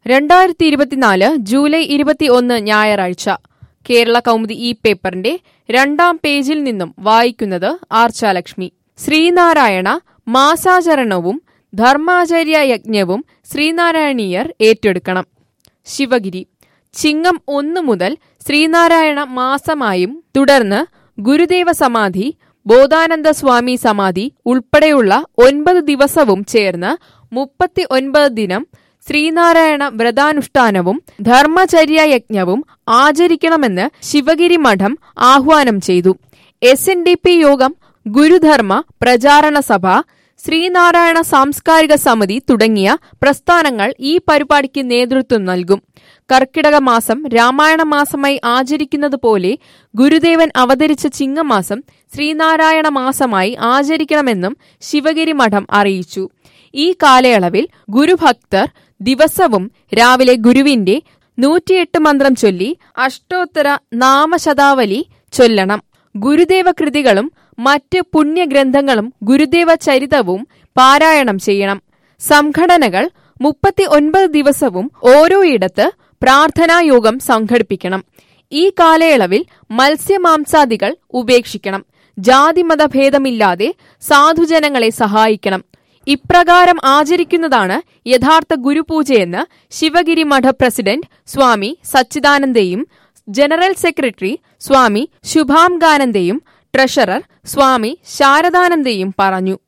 രണ്ടായിരത്തി ഇരുപത്തിനാല് ജൂലൈ ഇരുപത്തി ഒന്ന് ഞായറാഴ്ച കേരള കൗമുദി ഈ പേപ്പറിന്റെ രണ്ടാം പേജിൽ നിന്നും വായിക്കുന്നത് ആർച്ചാലക്ഷ്മി ശ്രീനാരായണ മാസാചരണവും ധർമാചര്യ യജ്ഞവും ശ്രീനാരായണീയർ ഏറ്റെടുക്കണം ശിവഗിരി ചിങ്ങം ഒന്നു മുതൽ ശ്രീനാരായണ മാസമായും തുടർന്ന് ഗുരുദേവ സമാധി ബോധാനന്ദ സ്വാമി സമാധി ഉൾപ്പെടെയുള്ള ഒൻപത് ദിവസവും ചേർന്ന് മുപ്പത്തി ഒൻപത് ദിനം ശ്രീനാരായണ വ്രതാനുഷ്ഠാനവും ധർമ്മചര്യ യജ്ഞവും ആചരിക്കണമെന്ന് ശിവഗിരി മഠം ആഹ്വാനം ചെയ്തു എസ് എൻ ഡി പി യോഗം ഗുരുധർമ്മ പ്രചാരണ സഭ ശ്രീനാരായണ സാംസ്കാരിക സമിതി തുടങ്ങിയ പ്രസ്ഥാനങ്ങൾ ഈ പരിപാടിക്ക് നേതൃത്വം നൽകും കർക്കിടക മാസം രാമായണ മാസമായി ആചരിക്കുന്നത് പോലെ ഗുരുദേവൻ അവതരിച്ച ചിങ്ങമാസം ശ്രീനാരായണ മാസമായി ആചരിക്കണമെന്നും ശിവഗിരി മഠം അറിയിച്ചു ഈ കാലയളവിൽ ഗുരുഭക്തർ ദിവസവും രാവിലെ ഗുരുവിന്റെ നൂറ്റിയെട്ട് മന്ത്രം ചൊല്ലി അഷ്ടോത്തര നാമശതാവലി ചൊല്ലണം ഗുരുദേവ കൃതികളും മറ്റ് പുണ്യഗ്രന്ഥങ്ങളും ഗുരുദേവ ചരിതവും പാരായണം ചെയ്യണം സംഘടനകൾ മുപ്പത്തി ഒൻപത് ദിവസവും ഓരോയിടത്ത് പ്രാർത്ഥനായോഗം സംഘടിപ്പിക്കണം ഈ കാലയളവിൽ മത്സ്യമാംസാദികൾ ഉപേക്ഷിക്കണം ജാതിമത ഭേദമില്ലാതെ സാധുജനങ്ങളെ സഹായിക്കണം ഇപ്രകാരം ആചരിക്കുന്നതാണ് യഥാർത്ഥ ഗുരുപൂജയെന്ന് ശിവഗിരി മഠ പ്രസിഡന്റ് സ്വാമി സച്ചിദാനന്ദയും ജനറൽ സെക്രട്ടറി സ്വാമി ശുഭാംഗാനന്ദയും ട്രഷറർ സ്വാമി ശാരദാനന്ദയും പറഞ്ഞു